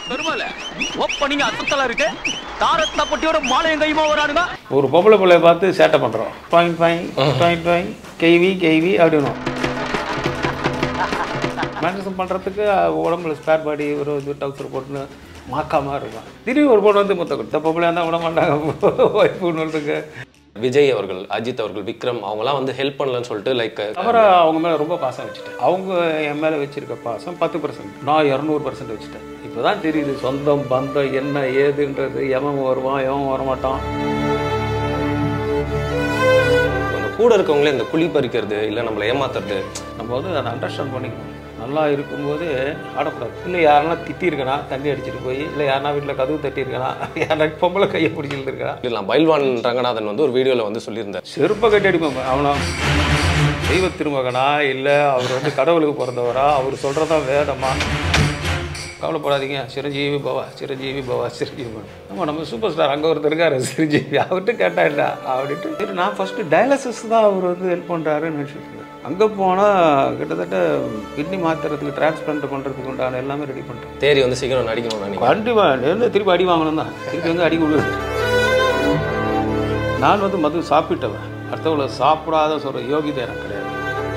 Perumal opening அசத்தலா இருக்கு தாரத்தா பட்டியோட மாலையும் கையுமா வரானுங்க ஒரு பொம்பளை பிள்ளைய பார்த்து சேட்டை பண்ணுறோம் பாயிண்ட் பாயிண்ட் பாயிண்ட் பாயிண்ட் கெய்வி கெய்வி அப்படின்னும் மேனேஜம் பண்ணுறதுக்கு உடம்புல ஸ்பேர் பாடி ஒரு இது டவுசர் போட்டுன்னு மாக்காம இருக்கும் திடீர்னு ஒரு பொண்ணு வந்து மொத்த கொடுத்த பொம்பளை இருந்தால் விட மாட்டாங்க ஒய்ஃபுன்னு விஜய் அவர்கள் அஜித் அவர்கள் விக்ரம் அவங்கலாம் வந்து ஹெல்ப் பண்ணலன்னு சொல்லிட்டு லைக் அவரை அவங்க மேலே ரொம்ப பாசம் வச்சுட்டேன் அவங்க என் மேலே வச்சிருக்க பாசம் பத்து பர்சன்ட் நான் இரநூறு பர்சன்ட் வச்சுட்டேன் இப்போ தான் தெரியுது சொந்தம் பந்தம் என்ன ஏதுன்றது எவன் வருவான் எவன் வரமாட்டான் அந்த கூட இருக்கவங்களே இந்த குழி பறிக்கிறது இல்லை நம்மளை ஏமாத்துறது நம்ம வந்து அதை அண்டர்ஸ்டாண்ட் பண்ணிக்கணும் நல்லா இருக்கும்போது ஆடக்கூடாது இல்லை யாருன்னா திட்டிருக்கனா தண்ணி அடிச்சிட்டு போய் இல்லை யாருனா வீட்டில் கதவு தட்டியிருக்கனா யாரா பொம்பளை கையை பிடிச்சி இருந்திருக்கா இதெல்லாம் பைல்வான் ரங்கநாதன் வந்து ஒரு வீடியோவில் வந்து சொல்லியிருந்தார் செருப்பை கட்டி அடிப்போம் அவனா தெய்வ திருமகனா இல்லை அவர் வந்து கடவுளுக்கு பிறந்தவரா அவர் சொல்கிறதா வேதமா கவலைப்படாதீங்க சிரஞ்சீவி பவா சிரஞ்சீவி பவா சிரஞ்சீவி பவா ஆமாம் நம்ம சூப்பர் ஸ்டார் அங்கே ஒருத்தர் இருக்காரு சிரஞ்சீவி அவர்கிட்ட கேட்டா இல்லை அப்படின்ட்டு சரி நான் ஃபஸ்ட்டு டயாலிசிஸ் தான் அவர் வந்து ஹெல்ப் பண்ணுறாருன்னு நினச்சிட்டு இருந்தேன் அங்கே போனால் கிட்டத்தட்ட கிட்னி மாற்றுறதுக்கு டிரான்ஸ்பிளான்ட் பண்ணுறதுக்கு உண்டான எல்லாமே ரெடி பண்ணிட்டேன் தேரி வந்து சீக்கிரம் நடிக்கணும் நினைக்கிறேன் கண்டிப்பாக என்ன திருப்பி அடி வாங்கணும் தான் திருப்பி வந்து அடி கொடு நான் வந்து மது சாப்பிட்டவன் அடுத்தவளை சாப்பிடாத சொல்கிற யோகிதை எனக்கு கிடையாது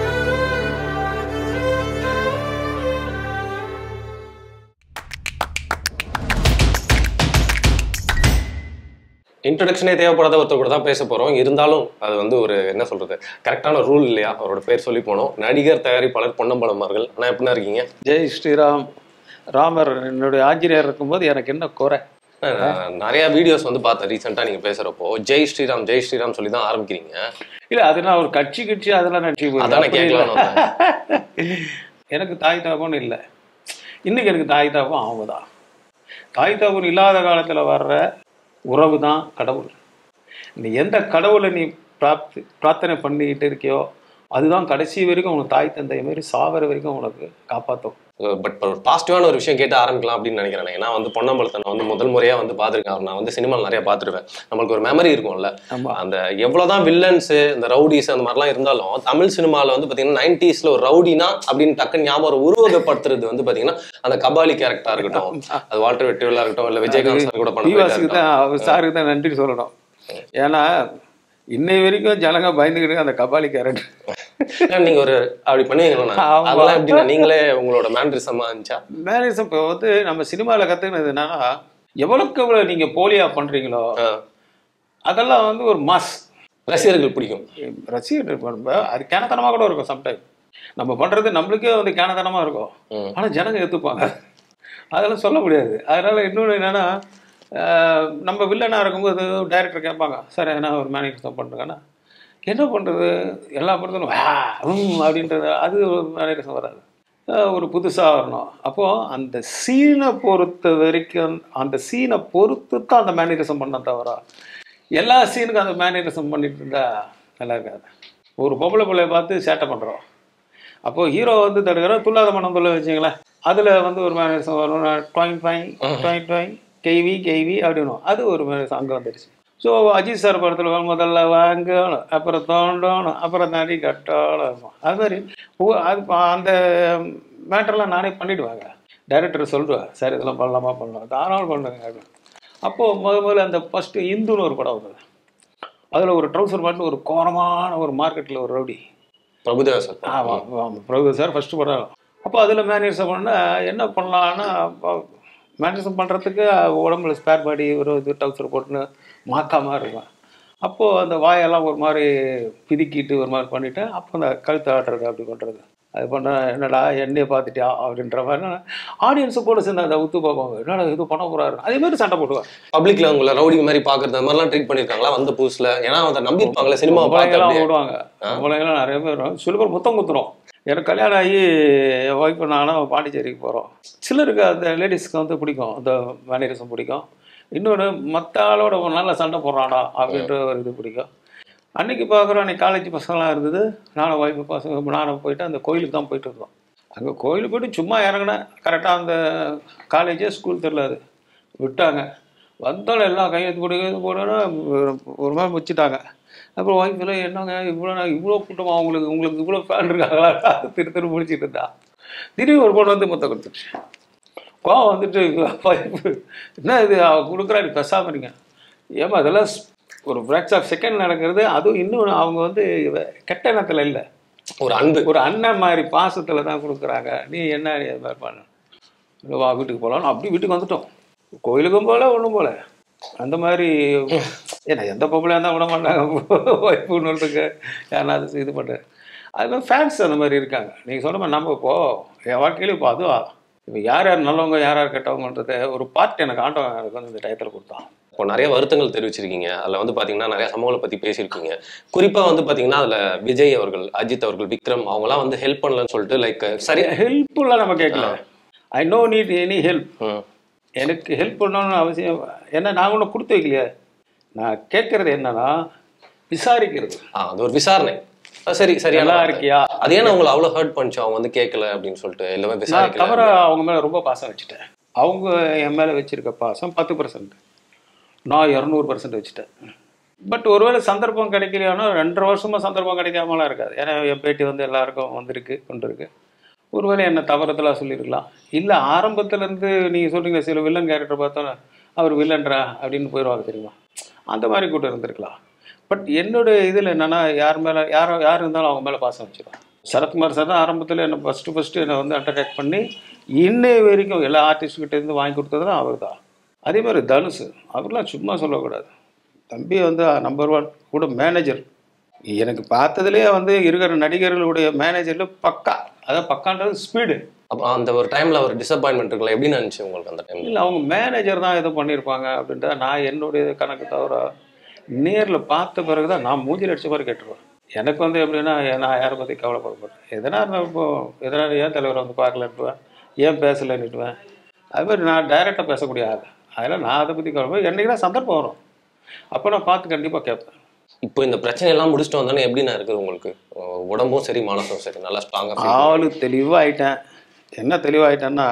இன்ட்ரடக்ஷனே தேவைப்படாத ஒருத்தர் கூட தான் பேச போகிறோம் இருந்தாலும் அது வந்து ஒரு என்ன சொல்கிறது கரெக்டான ரூல் இல்லையா அவரோட பேர் சொல்லி போனோம் நடிகர் தயாரிப்பாளர் பொன்னம்பலம் அவர்கள் ஆனால் எப்படின்னா இருக்கீங்க ஜெய் ஸ்ரீராம் ராமர் என்னுடைய ஆஞ்சநேயர் இருக்கும்போது எனக்கு என்ன குறை நான் நிறைய வீடியோஸ் வந்து பார்த்தேன் ரீசெண்டாக நீங்கள் பேசுகிறப்போ ஜெய் ஸ்ரீராம் ஜெய் ஸ்ரீராம் சொல்லி தான் ஆரம்பிக்கிறீங்க இல்லை அது நான் ஒரு கட்சி கட்சி அதெல்லாம் நினச்சி அதானே கேட்கலான்னு வந்தேன். எனக்கு தாய் தாபம் இல்லை இன்னைக்கு எனக்கு தாய் தாபம் அவங்க தான் தாய் தாபம் இல்லாத காலத்தில் வர்ற உறவு தான் கடவுள் நீ எந்த கடவுளை நீ பிரார்த்தி பிரார்த்தனை பண்ணிக்கிட்டு இருக்கியோ அதுதான் கடைசி வரைக்கும் உனக்கு தாய் தந்தை மாதிரி சாவர வரைக்கும் உனக்கு காப்பாற்றும் பட் ஒரு பாசிட்டிவான ஒரு விஷயம் கேட்டு ஆரம்பிக்கலாம் அப்படின்னு நினைக்கிறேன் ஏன்னா வந்து பொன்னம்பலத்தை நான் வந்து முதல் முறையாக வந்து பார்த்துருக்கேன் அவர் நான் வந்து சினிமாவில் நிறைய பார்த்துருவேன் நம்மளுக்கு ஒரு மெமரி இருக்கும்ல ஆமா. அந்த எவ்வளோதான் வில்லன்ஸு இந்த ரவுடிஸ் அந்த மாதிரிலாம் இருந்தாலும் தமிழ் சினிமாவில் வந்து பார்த்தீங்கன்னா நைன்டிஸில் ஒரு ரவுடினா அப்படின்னு டக்குன்னு ஞாபகம் ஒரு உருவகப்படுத்துறது வந்து பார்த்தீங்கன்னா அந்த கபாலி கேரக்டராக இருக்கட்டும் அது வால்டர் வெட்டிவலாக இருக்கட்டும் இல்லை விஜயகாந்த் சார் கூட பண்ண பிவாசிக்கு தான் அவர் சாருக்கு தான் நன்றி சொல்லணும் ஏன்னா இன்னை வரைக்கும் ஜனங்க பயந்துக்கிட்டு அந்த கபாலி கேரக்டர் நீங்க ஒரு அப்படி பண்ணுவீங்களா ஆமா. அதெல்லாம் எப்படின்னா நீங்களே உங்களோட மேண்ட்ரிசமா இருந்துச்சா மேரேஜ் இப்போ வந்து நம்ம சினிமாவில் கற்றுக்கினது என்னன்னா எவ்வளோக்கு எவ்வளோ நீங்கள் போலியாக பண்ணுறீங்களோ ஆ. அதெல்லாம் வந்து ஒரு மாஸ் ரசிகர்கள் பிடிக்கும் ரசிகர் பண்ணும்ப அது கேனத்தனமாக கூட இருக்கும் சம்டைம் நம்ம பண்ணுறது நம்மளுக்கே வந்து கேனத்தனமாக இருக்கும் ம். ஆனால் ஜனங்க ஏற்றுப்பாங்க அதெல்லாம் சொல்ல முடியாது அதனால் இன்னொன்று என்னென்னா நம்ம வில்லனாக இருக்கும்போது டைரக்டர் கேட்பாங்க சார் என்ன ஒரு மேனேஜர் பண்ணுறேன்னா என்ன பண்ணுறது எல்லா படத்திலும் வா உம் அப்படின்றது அது மேனேஜர் வராது அஹ் ஒரு புதுசாக வரணும் அப்போது அந்த சீனை பொறுத்த வரைக்கும் அந்த சீனை பொறுத்து தான் அந்த மேனேஜரிசம் பண்ண தவிர எல்லா சீனுக்கும் அந்த மேனேஜரிசம் பண்ணிட்டு இருந்தா நல்லா இருக்காது ஒரு பொம்பளை பிள்ளைய பார்த்து சேட்டை பண்ணுறோம் அப்போது ஹீரோ வந்து தடுக்கிறோம் துல்லாத மனம் சொல்ல வச்சிங்களேன் அதில் வந்து ஒரு மேனேஜம் வரும் டாயின் டாயின் டாயின் டாயின் கெய்வி கெய்வி அப்படின்னும் அது ஒரு மேனேஜம் அங்கே வந்துடுச்சு ஸோ அஜித் சார் படத்தில் முதல்ல வாங்கணும் அப்புறம் தோண்டணும் அப்புறம் தாண்டி கட்டணும் அது மாதிரி ஒவ்வொரு- அது ப- அந்த மேட்டர்லாம் நானே பண்ணிடுவாங்க டைரக்டர் சொல்லுவேன் சார் இதெல்லாம் பண்ணலாமா பண்ணலாம் தாராளம் பண்ணுங்க அப்படின்னு அப்போது முத முதல்ல அந்த ஃபஸ்ட்டு இந்துன்னு ஒரு படம் வந்தது அதில் ஒரு ட்ரௌசர் பாட்டு ஒரு கோரமான ஒரு மார்க்கெட்டில் ஒரு ரவுடி பிரபுதேவா சார் ஆமாம் ஆமாம் பிரபு சார் ஃபஸ்ட்டு படம் அப்போ அதில் மேனேஜர் பண்ணால் என்ன பண்ணலான்னா மேனேஜர் பண்ணுறதுக்கு உடம்புல ஸ்பேர் பாடி ஒரு இது டவுசர் போட்டுன்னு மாக்காம இருக்கும் அப்போது அந்த வாயெல்லாம் ஒரு மாதிரி பிதுக்கிட்டு ஒரு மாதிரி பண்ணிவிட்டு அப்போ அந்த கழுத்து ஆட்டுறது அப்படி பண்ணுறது அது பண்ண என்னடா என்னைய பார்த்துட்டியா அப்படின்ற மாதிரி ஆடியன்ஸு கூட சேர்ந்து அதை உத்து பார்ப்பாங்க என்னடா இது பண்ண போகிறாரு அதே மாதிரி சண்டை போடுவார் பப்ளிக்ல உங்களை ரவுடி மாதிரி பாக்குறது அந்த மாதிரிலாம் ட்ரீட் பண்ணிருக்காங்களா வந்த புதுசுல ஏன்னா அதை நம்பியிருப்பாங்களே சினிமா பார்த்து பொம்பளைங்கெல்லாம் அப்படியே. ஓடுவாங்க பொம்பளைங்கெல்லாம் நிறைய பேர் வருவாங்க. சில பேர் முத்தம் குத்துறோம் எனக்கு கல்யாணம் ஆகி என் ஒய்ஃப் நானும் பாண்டிச்சேரிக்கு போகிறோம் சிலருக்கு அந்த லேடிஸ்க்கு வந்து பிடிக்கும் அந்த மேனேஜர்ஸும் பிடிக்கும் இன்னொன்று மற்ற ஆளோட ஒரு நல்ல சண்டை போடுறானா அப்படின்ற ஒரு இது பிடிக்கும் அன்னைக்கு பார்க்குறோம் அன்னைக்கு காலேஜ் பசங்களாம் இருந்தது நானும் ஒய்ஃபு பசங்க நானும் போயிட்டு அந்த கோயிலுக்கு தான் போயிட்டு இருந்தோம் அங்கே கோயிலுக்கு போயிட்டு சும்மா இறங்கினேன் கரெக்டாக அந்த காலேஜே ஸ்கூல் தெரியல அது விட்டாங்க வந்தாலும் எல்லாம் கையெழுத்து போட்டு கையெழுத்து போட்டோன்னா ஒரு மாதிரி வச்சுட்டாங்க அப்புறம் ஒய்ஃபில் என்னங்க இவ்வளோ நான் இவ்வளோ கூட்டமா உங்களுக்கு உங்களுக்கு இவ்வளோ ஃபேன் இருக்காங்களா திரு திரு முடிச்சிட்டு இருந்தா திடீர்னு ஒரு பொண்ணு வந்து மொத்தம் கொடுத்துருச்சு கோவம் வந்துட்டு wife, என்ன இது அவ கொடுக்குறா நீ பேசாம இருங்க ஏமா அதெல்லாம் ஸ்- ஒரு ஃப்ராக்ஸ் ஆஃப் செகண்ட் நடக்கிறது அதுவும் இன்னும் அவங்க வந்து இவ- கெட்ட எண்ணத்தில் இல்லை ஒரு அன்பு ஒரு அண்ணன் மாதிரி பாசத்தில் தான் கொடுக்குறாங்க நீ என்ன நீ இது மாதிரி பண்ண இல்லை வா வீட்டுக்கு போகலாம் அப்படி வீட்டுக்கு வந்துட்டோம் கோயிலுக்கும் போகல ஒன்றும் போகல அந்த மாதிரி ஏன்னா எந்த பொம்பளையாக இருந்தால் விட மாட்டாங்க ஒய்ஃபுன்னுறதுக்கு யாராவது இது பண்ணுறேன் அது மாதிரி ஃபேன்ஸ் அந்த மாதிரி இருக்காங்க நீங்கள் சொன்ன மாதிரி நம்ம இப்போ என் வாழ்க்கையில இப்போ அதுவா இப்போ யார் யார் நல்லவங்க யார் யார் கெட்டவங்கன்றத ஒரு பார்ட் எனக்கு ஆண்டவன் எனக்கு வந்து இந்த டயத்தில் கொடுத்தான் இப்போ நிறைய வருத்தங்கள் தெரிவிச்சிருக்கீங்க அதில் வந்து பார்த்தீங்கன்னா நிறைய சம்பவங்களை பற்றி பேசியிருக்கீங்க குறிப்பாக வந்து பார்த்தீங்கன்னா அதில் விஜய் அவர்கள் அஜித் அவர்கள் விக்ரம் அவங்களாம் வந்து ஹெல்ப் பண்ணலன்னு சொல்லிட்டு லைக் சரி ஹெல்ப்ஃபுல்லாக நம்ம கேட்கல I no need any help hmm, எனக்கு ஹெல்ப் பண்ணணும்னு அவசியம் ஏன்னா நான் ஒன்றும் கொடுத்து வைக்கலையே நான் கேட்கறது என்னன்னா விசாரிக்கிறது ஆ அது ஒரு விசாரணை ஆ, சரி சரியா நல்லா இருக்கியா அது ஏன்னா உங்களை அவ்வளோ ஹர்ட் பண்ணிச்சு அவங்க வந்து கேட்கல அப்படின்னு சொல்லிட்டு எல்லாமே நான் விசாரிக்கல தவிர அவங்க மேலே ரொம்ப பாசம் வச்சுட்டேன் அவங்க என் மேலே வச்சிருக்க பாசம் பத்து பர்சன்ட் நான் இரநூறு பர்சன்ட் வச்சுட்டேன் பட் ஒருவேளை சந்தர்ப்பம் கிடைக்கலையானா ரெண்டரை வருஷமா சந்தர்ப்பம் கிடைக்காமலாம் இருக்காது ஏன்னா என் பேட்டி வந்து எல்லாருக்கும் வந்திருக்கு கொண்டு இருக்கு ஒருவேளை என்ன தவறுதலாக சொல்லியிருக்கலாம் இல்லை ஆரம்பத்துலேருந்து நீங்கள் சொல்றீங்க சில வில்லன் கேரக்டர் பார்த்தோன்னா அவர் வில்லன்றா அப்படின்னு போயிடுவாங்க தெரியுமா அந்த மாதிரி கூட இருந்திருக்கலாம் பட் என்னோட இதில் என்னன்னா யார் மேலே யாரோ யார் இருந்தாலும் அவங்க மேலே பாசம் வச்சிருவாங்க சரத்குமார் சார் தான் ஆரம்பத்தில் என்னை ஃபஸ்ட்டு ஃபஸ்ட்டு என்னை வந்து அட்டராக்ட் பண்ணி இன்னை வரைக்கும் எல்லா artist கிட்ட இருந்து வாங்கி கொடுத்ததும் அவர் தான் அதே மாதிரி தனுஷ் அவர்லாம் சும்மா சொல்லக்கூடாது தம்பி வந்து நம்பர் ஒன் கூட மேனேஜர் எனக்கு பார்த்ததுலேயே வந்து இருக்கிற நடிகர்களுடைய மேனேஜரில் பக்கா அதான் பக்கான்றது ஸ்பீடு அப்ப அந்த ஒரு டைம்ல ஒரு டிசப்பாயின்மெண்ட் இருக்குல்ல எப்படி நினைச்சு உங்களுக்கு அந்த டைம்ல இல்லை அவங்க மேனேஜர் தான் எதுவும் பண்ணியிருப்பாங்க அப்படின்றத நான் என்னுடைய கணக்கு தவிர நேரில் பார்த்த பிறகு தான் நான் மூஞ்சில் அடிச்ச மாதிரி கேட்டுருவேன் எனக்கு வந்து எப்படின்னா நான் யாரை பற்றி கவலைப்பட மாட்டேன் எதனா இருந்தாலும் இப்போ எதனா ஏன் தலைவரை வந்து பார்க்கலன்ட்டுவேன் ஏன் பேசலைன்னுட்டுவேன் அது மாதிரி நான் டைரெக்டாக பேசக்கூடிய ஆள் அதெல்லாம் நான் அதை பற்றி கவலை என்றைக்கு தான் சந்தர்ப்பம் வரும் அப்போ நான் பார்த்து கண்டிப்பாக கேட்பேன் இப்போ இந்த பிரச்சனை எல்லாம் முடிச்சுட்டு வந்தோன்னே எப்படி நான் இருக்குது உங்களுக்கு அஹ் உடம்பும் சரி மனசும் சரி நல்லா ஸ்ட்ராங்கா ஆளு தெளிவாயிட்டேன் என்ன தெளிவாயிட்டேன்னா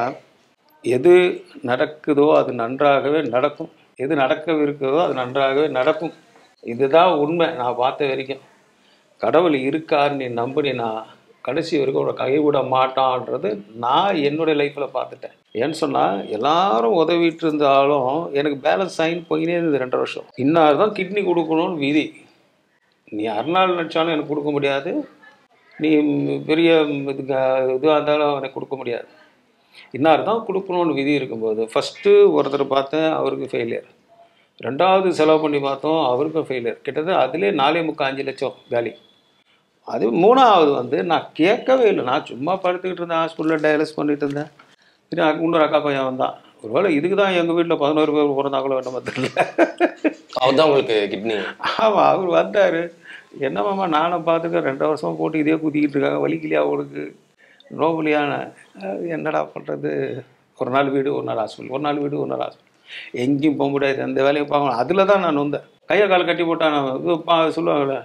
எது நடக்குதோ அது நன்றாகவே நடக்கும் எது நடக்கவிருக்கிறதோ அது நன்றாகவே நடக்கும் இதுதான் உண்மை நான் பார்த்த வரைக்கும் கடவுள் இருக்காருன்னு நீ நம்பினா கடைசி வரைக்கும் உன்னை கைவிட மாட்டான்றது நான் என்னுடைய லைஃப்பில் பார்த்துட்டேன் ஏன்னு சொன்னால் எல்லாரும் உதவிட்டு இருந்தாலும் எனக்கு பேலன்ஸ் சைன் போயினே இருந்தது ரெண்டரை வருஷம் இன்னார் தான் கிட்னி கொடுக்கணும்னு விதி நீ அருணாள் நினச்சாலும் எனக்கு கொடுக்க முடியாது நீ ம், பெரிய இதுக்கு இதுவாக இருந்தாலும் எனக்கு கொடுக்க முடியாது இன்னார் தான் கொடுக்கணும்னு விதி இருக்கும்போது ஃபஸ்ட்டு ஒருத்தர் பார்த்தேன் அவருக்கு ஃபெயிலியர் ரெண்டாவது செலவு பண்ணி பார்த்தோம் அவருக்கும் ஃபெயிலியர் கிட்டத்தட்ட அதிலே நாலே முக்கால் அஞ்சு லட்சம் காலி அது மூணாவது வந்து நான் கேட்கவே இல்லை நான் சும்மா படுத்துக்கிட்டு இருந்தேன் ஹாஸ்பிட்டலில் டயாலிஸ் பண்ணிட்டு இருந்தேன் இது அக்கா- இன்னொரு அக்கா பையன் வந்தான் ஒருவேளை இதுக்கு தான் எங்கள் வீட்டில் பதினோரு பேர் பிறந்தாங்களோ என்னமோ தெரியல அவர் தான் உங்களுக்கு கிட்னி ஆமாம் அவர் வந்தார் என்னமாம்மா நானும் பார்த்துக்க ரெண்டு வருஷம் போட்டு இதே குதிக்கிட்டு இருக்காங்க வலிக்கலையா அவளுக்கு நோபலியான என்னடா பண்ணுறது ஒரு நாள் வீடு ஒரு நாள் ஹாஸ்பிட்டல் ஒரு நாள் வீடு ஒரு நாள் ஹாஸ்பிட்டல் எங்கேயும் போக முடியாது எந்த வேலையும் பார்க்கணும் அதில் தான் நான் வந்தேன் கையை கால் கட்டி போட்டான் இது பா சொல்லுவாங்கள்ல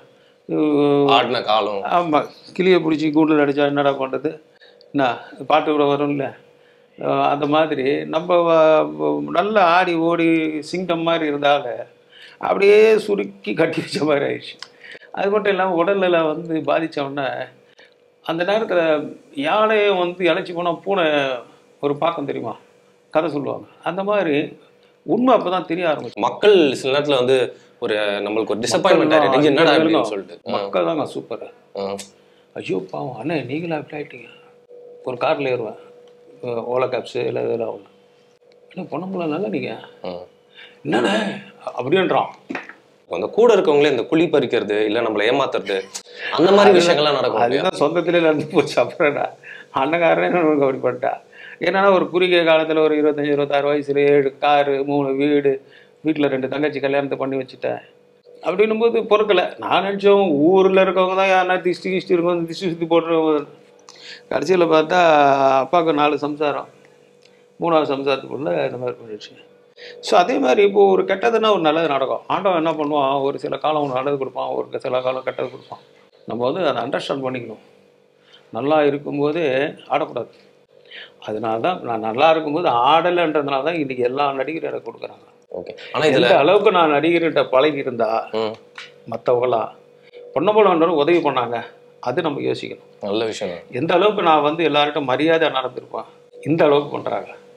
ஆடின காலம் ஆமாம் கிளியை பிடிச்சி கூண்டில் அடித்தா என்னடா பண்ணுறது என்ன பாட்டு கூட வரும்ல அஹ் அந்த மாதிரி நம்ம வ- நல்ல ஆடி ஓடி சிங்கம் மாதிரி இருந்தால அப்படியே சுருக்கி கட்டி வச்ச மாதிரி ஆயிடுச்சு அது மட்டும் இல்லாமல் உடல்நிலை வந்து பாதிச்ச உடனே அந்த நேரத்தில் யானையை வந்து இழைச்சி போனால் பூனை ஒரு பாக்கம் தெரியுமா கதை சொல்லுவாங்க அந்த மாதிரி உண்மை அப்போ தான் தெரிய ஆரம்பிச்சு மக்கள் சில நேரத்துல வந்து ஒரு நம்மளுக்கு ஒரு டிசப்பாயின்மெண்ட் ஆயிடுச்சு என்னடா அப்படின்னு சொல்லிட்டு மக்கள் தாங்க சூப்பர் ஆ. ஐயோ பாவம் அண்ணே நீங்களா இப்படி ஆயிட்டீங்க ஒரு காரில் ஏறுவேன் அஹ் ஓலா கேப்ஸு இல்லை இதெல்லாம் ஒன்று என்ன பொண்ணம்புல நல்லா நீங்கள் ஆ. என்னண்ணே அப்படின்றான் அந்த கூட இருக்கவங்களே இந்த குழி பறிக்கிறது இல்ல நம்மள ஏமாத்துறது அந்த மாதிரி விஷயங்கள்லாம் நடக்கும் இல்லையா? அதுதான் சொந்தத்திலே நடந்து போச்சு அப்புறம்டா அண்ணக்காரனே நமக்கு அப்படி பண்ணிட்டா என்னன்னா ஒரு குறுகிய காலத்தில் ஒரு இருபத்தஞ்சி இருபத்தாறு வயசுல ஏழு காரு மூணு வீடு வீட்டில் ரெண்டு தங்கச்சி கல்யாணத்தை பண்ணி வச்சுட்டேன் அப்படின்னும் போது பொறுக்கலை நான் நினச்சோம் ஊரில் இருக்கவங்க தான் யாருன்னா திஷ்டி கிஷ்டி இருக்கும் திஷ்டி சுற்றி போட்டுருவோம் கடைசியில் பார்த்தா அப்பாவுக்கு நாலு சம்சாரம் மூணாவது சம்சாரத்துக்குள்ள இந்த மாதிரி பண்ணிடுச்சு ஸோ அதே மாதிரி இப்போ ஒரு கெட்டதுன்னா ஒரு நல்லது நடக்கும் ஆண்டவன் என்ன பண்ணுவான் ஒரு சில காலம் ஒரு நல்லது கொடுப்பான் ஒரு சில காலம் கெட்டது கொடுப்பான் நம்ம வந்து அதை அண்டர்ஸ்டாண்ட் பண்ணிக்கணும் நல்லா இருக்கும்போதே ஆடக்கூடாது அதனால தான் நான் நல்லா இருக்கும்போது ஆடலைன்றதுனால தான் இன்றைக்கி எல்லா நடிகரும் எனக்கு கொடுக்குறாங்க ஓகே ஆனா இதுல எந்த அளவுக்கு நான் நடிகர்கிட்ட பழகி இருந்தா ம், மற்றவங்களா பொண்ண போல உதவி பண்ணாங்க அது நம்ம யோசிக்கணும் நல்ல விஷயம் தான். எந்த அளவுக்கு நான் வந்து எல்லார்கிட்ட மரியாதை நடந்திருப்பேன் இந்த அளவுக்கு பண்ணுறாங்க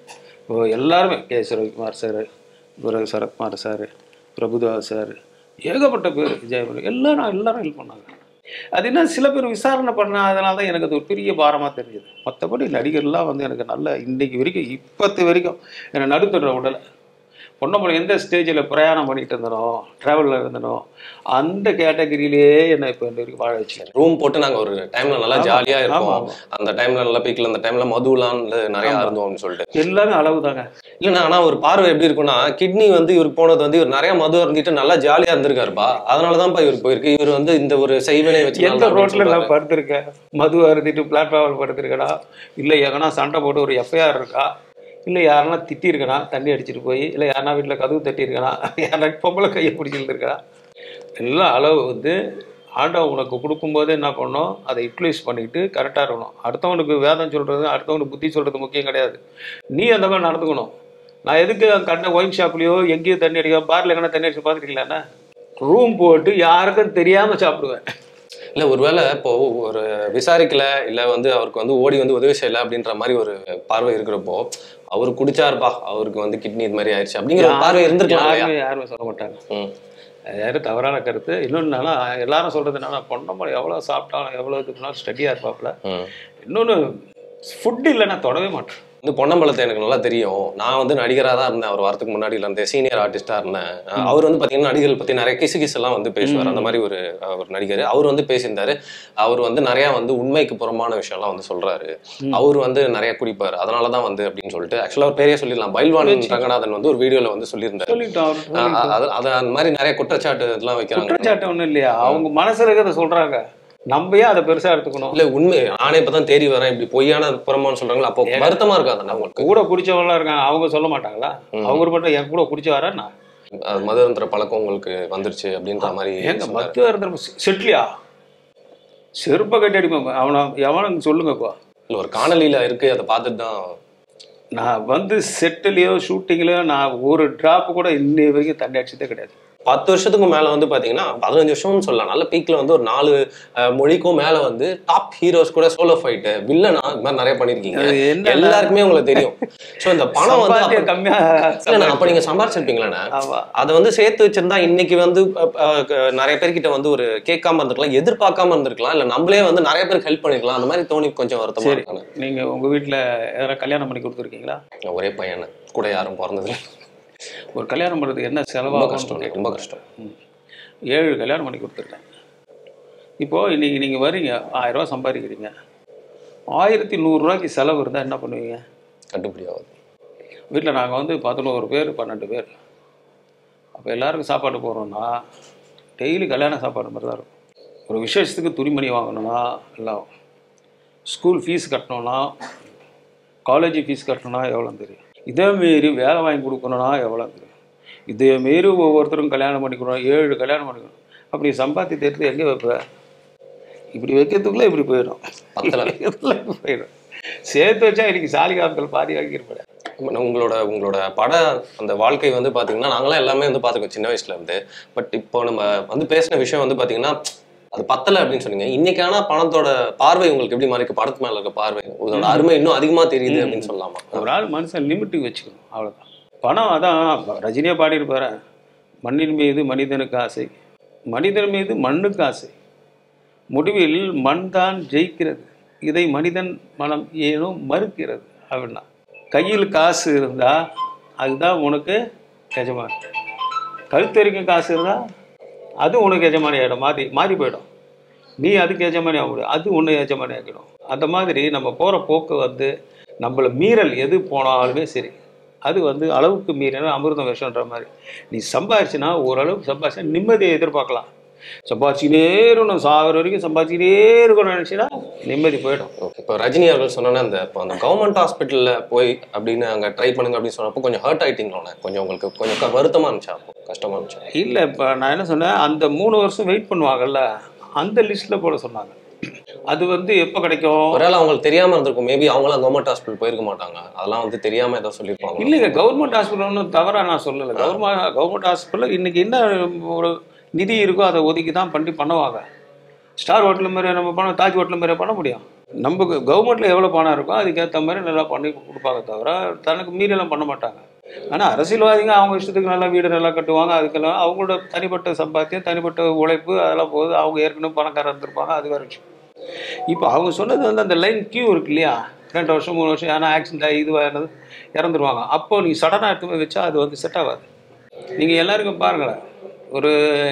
இப்போ எல்லாருமே கே ரவிக்குமார் சார் குரு சரத்குமார் சார் பிரபுதேவா சார் ஏகப்பட்ட பேர் விஜய் எல்லாரும் எல்லாரும் ஹெல்ப் பண்ணாங்க அது என்ன சில பேர் விசாரணை பண்ணாதனால தான் எனக்கு அது ஒரு பெரிய பாரமாக தெரிஞ்சுது மற்றபடி நடிகர்லாம் வந்து எனக்கு நல்ல இன்னைக்கு வரைக்கும் இப்பத்து வரைக்கும் என்னை நடுத்தர உடலை பொன்னம்பலம் எந்த ஸ்டேஜில் பிரயாணம் பண்ணிட்டு இருந்தனோ ட்ராவலில் இருந்தனோ அந்த கேட்டகரியிலேயே என்னை இப்போ இந்த வரைக்கும் வாழ வச்சு ரூம் போட்டு நாங்க ஒரு டைம்ல நல்லா ஜாலியா ஆமா, இருப்போம் ஆமா. அந்த டைம்ல நல்லா பீக்ல அந்த டைம்ல மதுலாம் நிறைய இருந்தோம் அப்படின்னு சொல்லிட்டு எல்லாமே அளவு தாங்க இல்லைண்ணா ஆனா ஒரு பார்வை எப்படி இருக்கும்னா கிட்னி வந்து இவருக்கு போனது வந்து இவர் நிறைய மது இருந்துட்டு நல்லா ஜாலியா இருந்திருக்காருப்பா அதனாலதான்ப்பா இவர் போயிருக்கு இவர் வந்து இந்த ஒரு செய்வினை வச்சு எந்த ரோட்ல நான் படுத்திருக்கேன் மது அருந்திட்டு பிளாட்ஃபார்மில் படுத்திருக்கேனா இல்லை எங்கன்னா சண்டை போட்டு ஒரு எஃப்ஐஆர் இருக்கா இல்லை யாருன்னா திட்டிருக்கனா தண்ணி அடிச்சிட்டு போய் இல்லை யாருனா வீட்டில் கதவு தட்டியிருக்கனா யாரா பொம்பளை கையை பிடிச்சிருந்துருக்கா எல்லாம் அளவு வந்து ஆண்டவன் உனக்கு கொடுக்கும்போது என்ன பண்ணணும் அதை யூட்டிலைஸ் பண்ணிட்டு கரெக்டாக இருக்கணும் அடுத்தவனுக்கு வேதம் சொல்கிறது அடுத்தவனுக்கு புத்தி சொல்கிறது முக்கியம் கிடையாது நீ அந்த மாதிரி நடந்துக்கணும் நான் எதுக்கு கண்ட ஒயின் ஷாப்லேயோ எங்கேயோ தண்ணி அடிக்க பாரில் எங்கன்னா தண்ணி அடிச்சு பார்த்துருக்கீங்களாண்ணா ரூம் போட்டு யாருக்கும் தெரியாமல் சாப்பிடுவேன் இல்ல ஒருவேளை இப்போ ஒரு விசாரிக்கல இல்ல வந்து அவருக்கு வந்து ஓடி வந்து உதவி செய்யல அப்படின்ற மாதிரி ஒரு பார்வை இருக்கிறப்போ அவர் குடிச்சாருப்பா அவருக்கு வந்து கிட்னி இது மாதிரி ஆயிடுச்சு அப்படிங்கிற ஒரு பார்வை இருந்திருக்கலாம் இல்லையா யாருமே யாருமே சொல்ல மாட்டாங்க ம். அது யாரும் தவறான கருத்து இன்னொன்று எல்லாரும் சொல்றது என்னன்னா பொண்ணம்மா எவ்வளோ சாப்பிட்டாலும் எவ்வளோ இது பண்ணாலும் ஸ்டடியாக இருப்பாப்புல ம். இன்னொன்று ஃபுட் இல்லைன்னா தொடவே மாட்டேன் வந்து பொன்னம்பலத்தை எனக்கு நல்லா தெரியும் நான் வந்து நடிகராக தான் இருந்தேன் அவர் வரதுக்கு முன்னாடி இருந்தேன் சீனியர் ஆர்டிஸ்டா இருந்தேன் அஹ் அவர் வந்து பாத்தீங்கன்னா நடிகர்கள் பத்தி நிறைய கிசு கிசு எல்லாம் வந்து பேசுவார் அந்த மாதிரி ஒரு அஹ், ஒரு நடிகர் அவர் வந்து பேசியிருந்தாரு அவர் வந்து நிறைய வந்து உண்மைக்கு புறமான விஷயம்லாம் வந்து சொல்றாரு அவர் வந்து நிறைய குடிப்பார் அதனால தான் வந்து அப்படின்னு சொல்லிட்டு ஆக்சுவலா ஒரு பேரே சொல்லிடலாம் பைல்வான் ரங்கநாதன் வந்து ஒரு வீடியோல வந்து சொல்லியிருந்தாரு சொல்லிட்டோம் அவர் அஹ், சொல்லிட்டோம். அது அது அந்த மாதிரி நிறைய குற்றச்சாட்டு இதெல்லாம் வைக்கிறாங்க குற்றச்சாட்டு ஒன்றும் இல்லையா அவங்க மனசுல இருக்கிறத சொல்றாங்க நம்ம ஏன் அதை பெருசா எடுத்துக்கணும் இல்ல உண்மை நானே இப்பதான் தேடி வரேன் இப்படி பொய்யான புறமான்னு சொல்றாங்களா அப்போ வருத்தமா இருக்காது உங்களுக்கு கூட குடிச்சவங்களாம் இருக்காங்க அவங்க சொல்ல மாட்டாங்களா அவங்க மட்டும் என் கூட குடிச்சு வரேன் நான் அது மதுரந்திர பழக்கம் உங்களுக்கு வந்துருச்சு அப்படின்ற மாதிரி ஏங்க சொன்னாரு. மத்து இருந்த செட்லியா செருப்பை கட்டி அடிப்பேன் அவனை எவனுக்கு சொல்லுங்கப்பா இல்ல ஒரு காணொலியில இருக்கு அதை பார்த்துட்டு தான் நான் வந்து செட்டிலையோ ஷூட்டிங்லையோ நான் ஒரு டிராப் கூட இன்னை வரைக்கும் தண்ணி அடிச்சதே கிடையாது பத்து வருஷத்துக்கு மேல வந்து பாத்தீங்கன்னா பதினஞ்சு வருஷம்னு சொல்லலாம் நல்ல பீக்ல வந்து ஒரு நாலு அஹ், மொழிக்கும் மேல வந்து டாப் ஹீரோஸ் கூட சோலோ ஃபைட் வில்லனா இது மாதிரி நிறைய பண்ணிருக்கீங்க அது என்ன- எல்லாருக்குமே உங்களுக்கு தெரியும் சோ இந்த பணம் வந்து சம்பாத்தியம் அப்ப- கம்மியா இல்லண்ணா, அப்ப நீங்க சம்பாரிச்சிருப்பீங்களா ஆமா அதை வந்து சேர்த்து வச்சிருந்தா இன்னைக்கு வந்து அஹ், அஹ், க- நிறைய பேர்கிட்ட வந்து ஒரு கேட்காம இருந்திருக்கலாம் எதிர்பார்க்காம இருந்திருக்கலாம் இல்ல நம்மளே வந்து நிறைய பேருக்கு ஹெல்ப் பண்ணிருக்கலாம் அந்த மாதிரி தோணி கொஞ்சம் வருத்தமா சரி இருக்கானே நீங்க உங்க வீட்ல யாராவது கல்யாணம் பண்ணி கொடுத்துருக்கீங்களா ஒரே பையன் கூட யாரும் பிறந்தது ஒரு கல்யாணம் பண்றதுக்கு என்ன ரொம்ப செலவாகும் கஷ்டம் ரொம்ப கஷ்டம் ஏழு கல்யாணம் பண்ணி கொடுத்துருக்கேன் இப்போ இன்னைக்கு நீங்க வரீங்க ஆயிரம் ரூபாய் சம்பாதிக்கிறீங்க ஆயிரத்தி நூறுரூவாய்க்கு செலவு இருந்தால் என்ன பண்ணுவீங்க கட்டுப்படி ஆகுது வீட்டில் நாங்கள் வந்து பதினோரு பேர் பன்னெண்டு பேர் அப்போ எல்லாருக்கும் சாப்பாடு போடுறோம்னா டெய்லி கல்யாண சாப்பாடு மாதிரி தான் இருக்கும் ஒரு விசேஷத்துக்கு துணிமணி வாங்கணும்னா எல்லாம் ஸ்கூல் ஃபீஸ் கட்டணும்னா காலேஜ் ஃபீஸ் கட்டணும்னா எவ்வளோ தெரியும் இதே மாரி வேலை வாங்கி கொடுக்கணும்னா எவ்வளோ தெரியும் இதே மாரி ஒவ்வொருத்தரும் கல்யாணம் பண்ணிக்கணும் ஏழு கல்யாணம் பண்ணிக்கணும் அப்படி சம்பாத்தி எடுத்து எங்கே வைப்ப இப்படி வைக்கிறதுக்குள்ளே இப்படி போயிடும் பத்தல. இதுல போயிடும் சேர்த்து வச்சா இன்னைக்கு சாலி காலத்தில் பாதி வாங்கியிருப்பேன் உங்களோட உங்களோட பட அந்த வாழ்க்கை வந்து பாத்தீங்கன்னா நாங்களாம் எல்லாமே வந்து பாத்துக்கோம் சின்ன வயசுல இருந்து பட் இப்போ நம்ம வந்து பேசின விஷயம் வந்து பாத்தீங்கன்னா அது பத்தல அப்படின்னு சொன்னீங்க இன்னைக்கு ஆனா பணத்தோட பார்வை உங்களுக்கு எப்படி மாறி இருக்கு படத்து மேல இருக்க பார்வை இதோட அருமை இன்னும் அதிகமா தெரியுது அப்படின்னு சொல்லலாமா ஒரு ஆள் மனுஷன் லிமிட்டுக்கு வச்சுக்கணும் அவ்வளோதான் பணம் அதான் ரஜினியே பாடியிருப்பாரு மண்ணின் மீது மனிதனுக்கு ஆசை மனிதன் மீது மண்ணுக்கு ஆசை முடிவில் மண் தான் ஜெயிக்கிறது இதை மனிதன் மனம் ஏனோ மறுக்கிறது அப்படின்னா கையில் காசு இருந்தால் அதுதான் உனக்கு எஜமான் கழுத்தறிக்கும் காசு இருந்தால் அது உனக்கு எஜமானி ஆகிடும் மாறி மாறி போயிடும் நீ அதுக்கு எஜமானி ஆக முடியும் அது உன்னை எஜமானி ஆக்கிடும் அந்த மாதிரி நம்ம போகிற போக்கு வந்து நம்மள மீறல் எது போனாலுமே சரி அது வந்து அளவுக்கு மீறினா அமிர்தம் விஷம்ன்ற மாதிரி நீ சம்பாதிச்சுன்னா ஓரளவுக்கு சம்பாதிச்சா நிம்மதியை எதிர்பார்க்கலாம் சம்பாதிச்சுக்கிட்டே இருக்கணும் சாகிற வரைக்கும் சம்பாதிச்சுக்கிட்டே இருக்கணும்னு நினச்சின்னா நிம்மதி போயிடும் ஓகே இப்போ ரஜினி அவர்கள் சொன்னோன்னே அந்த இப்போ அந்த கவர்மெண்ட் ஹாஸ்பிட்டல்ல போய் அப்படின்னு அங்க ட்ரை பண்ணுங்க அப்படின்னு சொன்னப்போ கொஞ்சம் ஹர்ட் ஆயிட்டீங்களோண்ணே கொஞ்சம் உங்களுக்கு கொஞ்சம் க- வருத்தமா இருந்துச்சா அப்போ கஷ்டமா இருந்துச்சா இல்லை இப்போ நான் என்ன சொன்னேன் அந்த மூணு வருஷம் வெயிட் பண்ணுவாங்கல்ல அந்த லிஸ்ட்டில் போட சொன்னாங்க அது வந்து எப்போ கிடைக்கும் ஒருவேளை அவங்களுக்கு தெரியாம இருந்திருக்கும் மேபி அவங்களாம் கவர்மெண்ட் ஹாஸ்பிட்டல் போயிருக்க மாட்டாங்க அதெல்லாம் வந்து தெரியாம ஏதோ சொல்லியிருப்பாங்க இல்லைங்க கவர்மெண்ட் ஹாஸ்பிட்டல் ஒன்றும் தவறாக நான் சொல்லலை கவர்மெண்ட் கவர்மெண்ட் ஹாஸ்பிட்டலில் இன்னைக்கு என்ன ஒரு நிதி இருக்கோ அதை ஒதுக்கி தான் பண்ணி பண்ணுவாங்க ஸ்டார் ஹோட்டல் மாதிரி நம்ம பண்ண தாஜ் ஹோட்டல் மாதிரி பண்ண முடியும் நம்ம கவர்மெண்ட்டில் எவ்வளோ பணம் இருக்கோ அதுக்கேற்ற மாதிரி நல்லா பண்ணி கொடுப்பாங்க தவிர தனக்கு மீறியெல்லாம் பண்ண மாட்டாங்க ஆனால் அரசியல்வாதிங்க அவங்க இஷ்டத்துக்கு நல்லா வீடு நல்லா கட்டுவாங்க அதுக்கெல்லாம் அவங்களோட தனிப்பட்ட சம்பாத்தியம் தனிப்பட்ட உழைப்பு அதெல்லாம் போகுது அவங்க ஏற்கனவே பணக்காரர் இருந்திருப்பாங்க அது வேறு விஷயம் இப்போ அவங்க சொன்னது வந்து அந்த லைன் கியூ இருக்கு இல்லையா ரெண்டு வருஷம் மூணு வருஷம் ஏன்னா ஆக்சிடென்ட் ஆகி இதுவாக இறந்துருவாங்க அப்போ நீ சடனாக எடுத்து போய் வச்சா அது வந்து செட் ஆகாது நீங்கள் எல்லாருக்கும் பாருங்களேன் ஒரு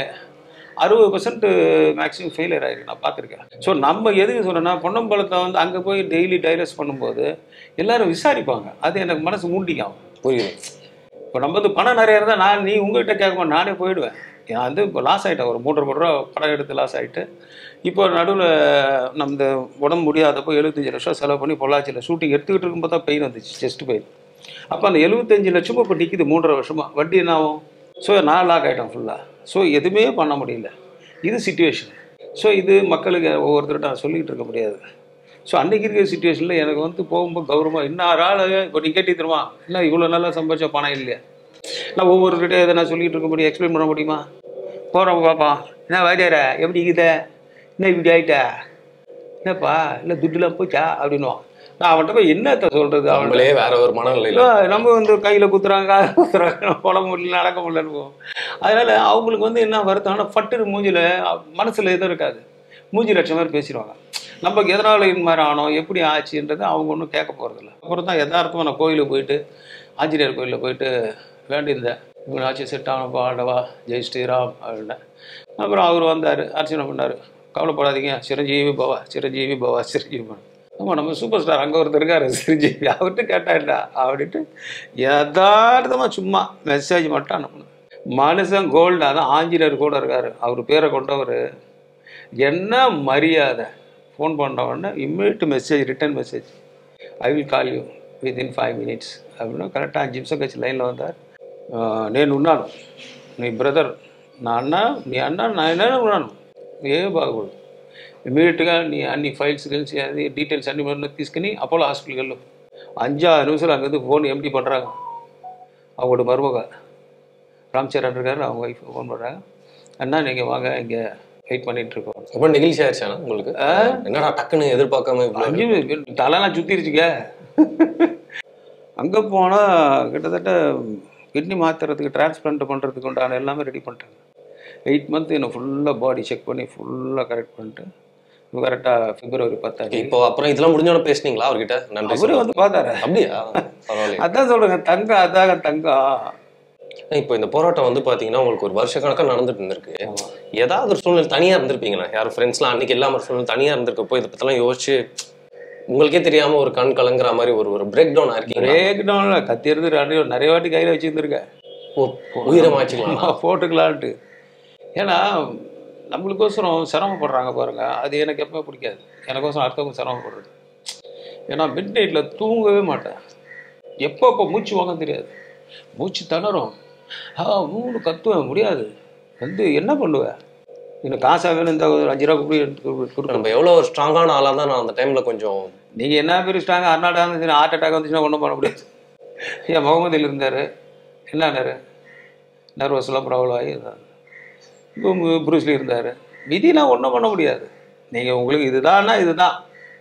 அறுபது பர்சன்ட் மேக்ஸிமம் ஃபெயிலியர் ஆயிருக்கு நான் பார்த்துருக்கேன் ஸோ நம்ம எதுக்கு சொல்கிறேன்னா பொன்னம்பலத்தை வந்து அங்கே போய் டெய்லி டைலஸ் பண்ணும்போது எல்லாரும் விசாரிப்பாங்க அது எனக்கு மனசு மூண்டிக்கும் புரியுது இப்போ நம்ம வந்து பணம் நிறைய இருந்தால் நான் நீ உங்ககிட்ட கேட்க நானே போயிடுவேன் நான் வந்து இப்போ லாஸ் ஆகிட்டேன் ஒரு மூன்றரை கோடி ரூபா படம் எடுத்து லாஸ் ஆகிட்டு இப்போ நடுவில் நம்ம இந்த உடம்பு முடியாதப்போ எழுபத்தஞ்சு லட்சம் செலவு பண்ணி பொள்ளாச்சியில் ஷூட்டிங் எடுத்துக்கிட்டு இருக்கும்போது தான் பெயின் வந்துச்சு செஸ்ட் பெயின் அப்போ அந்த எழுபத்தஞ்சு லட்சமும் இப்போ நிற்கிது மூன்றரை வருஷமா வட்டி என்ன ஆகும் ஸோ நான் லாக் ஆகிட்டேன் ஃபுல்லாக ஸோ எதுவுமே பண்ண முடியல இது சுச்சுவேஷன் ஸோ இது மக்களுக்கு ஒவ்வொருத்தர்கிட்ட நான் சொல்லிக்கிட்டு இருக்க முடியாது ஸோ அன்றைக்கி இருக்கிற சுச்சுவேஷனில் எனக்கு வந்து போகும்போது கௌரவமாக இன்னும் ஆள் இப்போ நீ கேட்டி தருமா இல்லை இவ்வளோ நல்லா சம்பாதிச்ச பணம் இல்லையா நான் ஒவ்வொருக்கிட்ட எதை நான் சொல்லிகிட்டு இருக்க முடியும் எக்ஸ்பிளைன் பண்ண முடியுமா போகிறோம் பாப்பா என்ன வாத்தியார எப்படி இருக்குது என்ன இப்படி ஆயிட்டா என்னப்பா இல்லை துட்டுலாம் போச்சா அப்படின்னுவான் நான் அவன்கிட்ட போய் என்னத்த சொல்கிறது அவன் நம்மளே வேற ஒரு மனநிலையில இல்ல, நம்ம வந்து கையில் குத்துறாங்க காலில் குத்துறாங்க உடம்பு முடியல நடக்க முடியலன்னு போவோம் அதனால அவங்களுக்கு வந்து என்ன வருத்தம்னா பட்டுரு மூஞ்சில மனசுல எதுவும் இருக்காது மூஞ்சி லட்சம் மாதிரி பேசிடுவாங்க நமக்கு எதனால இந்த மாதிரி ஆனோம் எப்படி ஆச்சுன்றது அவங்க ஒன்றும் கேட்க போகிறதில்ல அப்புறம் தான் யதார்த்தமாக நான் கோயிலுக்கு போயிட்டு ஆஞ்சநேயர் கோயிலில் போயிட்டு வேண்டியிருந்தேன் இவன் ஆட்சி செட் ஆனப்பா ஆண்டவா ஜெய் ஸ்ரீராம் அப்படின்னேன் அப்புறம் அவர் வந்தார் அர்ச்சனை பண்ணார் கவலைப்படாதீங்க சிரஞ்சீவி பவா சிரஞ்சீவி பவா சிரஞ்சீவி பவா ஆமாம் நம்ம சூப்பர் ஸ்டார் அங்கே ஒருத்தர் இருக்காரு சிரஞ்சீவி அவர்கிட்ட கேட்டாண்டா அப்படின்ட்டு யதார்த்தமாக சும்மா மெசேஜ் மட்டும் அனுப்பணும் மனுஷன் கோல்டு அதான் ஆஞ்சநேயர் கூட இருக்காரு அவர் பேரை கொண்டவர் என்ன மரியாதை ஃபோன் பண்ண உடனே immediate message return message I will call you within five minutes அப்படின்னு கரெக்டாக அஞ்சு நிமிஷம் கழிச்சு லைனில் வந்தார் "ஆஹ், నేను ఉన్నాను నీ బ్రదర్ నా అన్న నీ అన్న నాయన ఉన్నాను ఏ బాగోడు ఇమీడియట్గా నీ అన్ని ఫైల్స్ కలిసి అది డీటెయిల్స్ అన్ని మొన్న తీసుకుని அப்போலோ ஹாஸ்பிட்டலுக்கு వెళ్ళు அஞ்சாறு நிமிஷம் அங்கேருந்து ஃபோன் எம்டி பண்ணுறாங்க அவங்களோட மருமக ராம்சரண் இருக்காரு அவங்க ஒய்ஃப் ஃபோன் பண்ணுறாங்க அண்ணா நீங்கள் வாங்க இங்கே வெயிட் பண்ணிட்டு இருக்கோம் ரொம்ப நெகிழ்ச்சி ஆயிடுச்சாண்ணா உங்களுக்கு என்னடா டக்குன்னு எதிர்பார்க்காம இவ்வளவு அஞ்சு தலைலாம் சுற்றிருச்சுங்க அங்கே போனால் கிட்டத்தட்ட கிட்னி மாற்றுறதுக்கு டிரான்ஸ்பிளான்ட் பண்ணுறதுக்கு உண்டான எல்லாமே ரெடி பண்ணிட்டாங்க எயிட் மந்த் என்னை ஃபுல்லாக பாடி செக் பண்ணி ஃபுல்லாக கரெக்ட் பண்ணிட்டு கரெக்டாக பிப்ரவரி பத்தாம் இப்போ அப்புறம் இதெல்லாம் முடிஞ்சோட பேசுனீங்களா அவர்கிட்ட நன்றி அவரே சொல்ல. வந்து பார்த்தாரு அப்படியா பரவாயில்ல அதான் சொல்கிறேங்க தங்கம் அதாங்க தங்கம் இப்போ இந்த போராட்டம் வந்து பாத்தீங்கன்னா உங்களுக்கு ஒரு வருஷ கணக்கா நடந்துட்டு இருந்திருக்கு ஏதாவது ஒரு சூழ்நிலை தனியா இருந்திருப்பீங்களா யாரும் ஃப்ரெண்ட்ஸ்லாம் அன்னைக்கு இல்லாம ஒரு சூழ்நிலை தனியா இருந்திருக்கப்போ இதை பத்திலாம் யோசிச்சு உங்களுக்கே தெரியாம ஒரு கண் கலங்குற மாதிரி ஒரு ஒரு பிரேக் டவுன் ஆயிருக்கீங்க பிரேக் டவுனில் கத்தி எடுத்து நிறைய நிறைய வாட்டி கையில் வச்சுருந்துருக்கேன் உயிரை மாய்ச்சிக்கலாம் போட்டுக்கலான்ட்டு ஏன்னா நம்மளுக்கோசரம் சிரமப்படுறாங்க பாருங்க அது எனக்கு எப்பவுமே பிடிக்காது எனக்கோசரம் அடுத்தவங்க சிரமப்படுறது ஏன்னா மிட் நைட்டில் தூங்கவே மாட்டேன் எப்போ எப்போ மூச்சு வாங்க தெரியாது மூச்சு திணறும் ஆ மூணு கத்துவேன் முடியாது வந்து என்ன பண்ணுவேன் எனக்கு காசாக வேணும் இந்த ஒரு அஞ்சு ரூபா கூட எடுத்து கொடுக்கணும் நம்ம எவ்வளவு ஒரு ஸ்ட்ராங்கான ஆளா தான் நான் அந்த டைம்ல கொஞ்சம் நீங்கள் என்ன பிரிச்சிட்டாங்க அர்நாடா இருந்துச்சுன்னா ஹார்ட் அட்டாக் வந்துச்சுன்னா ஒன்றும் பண்ண முடியாது ஏன் முகமதியில் இருந்தார் என்னானாரு நர்வஸ்லாம் ப்ராப்ளம் ஆகி இப்போ ப்ரூஸ்லி இருந்தார் விதிலாம் ஒன்றும் பண்ண முடியாது நீங்கள் உங்களுக்கு இதுதான்னா இதுதான்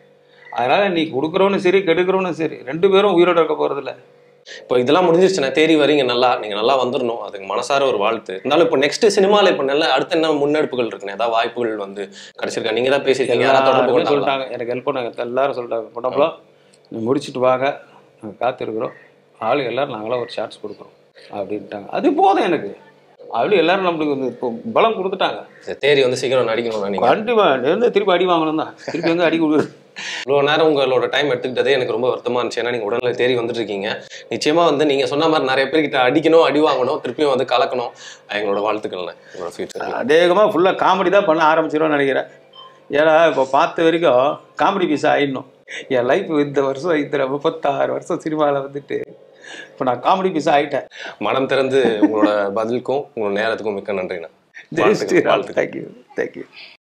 அதனால் நீ கொடுக்குறவனும் சரி கெடுக்கிறவனும் சரி ரெண்டு பேரும் உயிரோட இருக்க போகிறதில்ல இப்போ இதெல்லாம் முடிஞ்சிருச்சுன்னா தேறி வரீங்க நல்லா நீங்க நல்லா வந்துடணும் அதுக்கு மனசார ஒரு வாழ்த்து இருந்தாலும் இப்போ நெக்ஸ்ட் சினிமால இப்போ நல்ல அடுத்து என்ன முன்னெடுப்புகள் இருக்குன்னு ஏதாவது வாய்ப்புகள் வந்து கிடைச்சிருக்கா நீங்க தான் பேசியிருக்கீங்க யாராவது தொடர்பு எல்லாருமே கொண்டாங்களா? சொல்லிட்டாங்க எனக்கு ஹெல்ப் பண்ணாங்க எல்லாரும் சொல்லிட்டாங்க பொண்ணப்பலாம் நீ முடிச்சிட்டு வாங்க நாங்கள் காத்திருக்கிறோம் ஆளு எல்லாரும் நாங்களாம் ஒரு ஷார்ட்ஸ் கொடுக்குறோம் அப்படின்ட்டாங்க அது போதும் எனக்கு அப்படி எல்லாரும் நம்மளுக்கு வந்து இப்போ பலம் கொடுத்துட்டாங்க இந்த தேரி வந்து சீக்கிரம் நடிக்கணும் நீங்க கண்டிப்பா இருந்து திருப்பி அடி வாங்கணும் தான் திருப்பி எங்க அடி கொடு இவ்வளோ நேரம் உங்களோட டைம் எடுத்துக்கிட்டதே எனக்கு ரொம்ப வருத்தமா இருந்துச்சு ஏன்னா நீங்க உடல்நிலை தேறி வந்துட்டு இருக்கீங்க நிச்சயமா வந்து நீங்க சொன்ன மாதிரி நிறைய பேர்கிட்ட அடிக்கணும் அடி வாங்கணும் திருப்பியும் வந்து கலக்கணும் எங்களோட வாழ்த்துக்கள்ண்ணே உங்களோட ஃபியூச்சர் அநேகமாக ஃபுல்லாக காமெடி தான் பண்ண ஆரம்பிச்சிருவோம்னு நினைக்கிறேன் ஏன்னா இப்போ பார்த்த வரைக்கும் காமெடி பீஸ் ஆயிடணும் என் லைஃப் இந்த வருஷம் இந்த முப்பத்தாறு வருஷம் சினிமாவில் வந்துட்டு இப்போ நான் காமெடி பீஸ் ஆகிட்டேன் மனம் திறந்து உங்களோட பதிலுக்கும் உங்களோட நேரத்துக்கும் மிக்க நன்றிண்ணா ஜெய் வாழ்த்துக்கள், ஸ்ரீராம் வாழ்த்துக்கள் தேங்க்யூ தேங்க்யூ